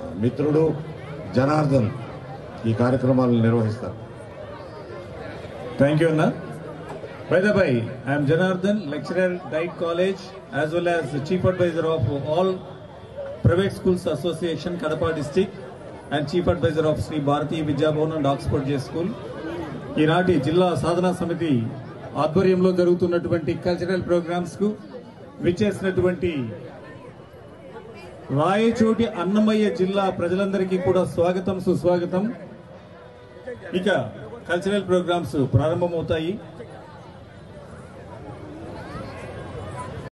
మిత్రుడు జనార్దన్ ఈ కార్యక్రమాలను నిర్వహిస్తారు Thank you, Anna. By the way, I am Janardhan, lecturer, Diet College, as well as the chief advisor of all private schools association, Kadapa district, and chief advisor of Sri Bharati Vidyabhavan and Oxford J School. ఈనాటి జిల్లా సాధనా సమితి ఆధ్వర్యంలో జరుగుతున్నటువంటి cultural programmes కు విచ్చేసినటువంటి రాయచోటి అన్నమయ్య జిల్లా ప్రజలందరికీ కూడా స్వాగతం సుస్వాగతం ఇక కల్చరల్ ప్రోగ్రామ్స్ ప్రారంభమవుతాయి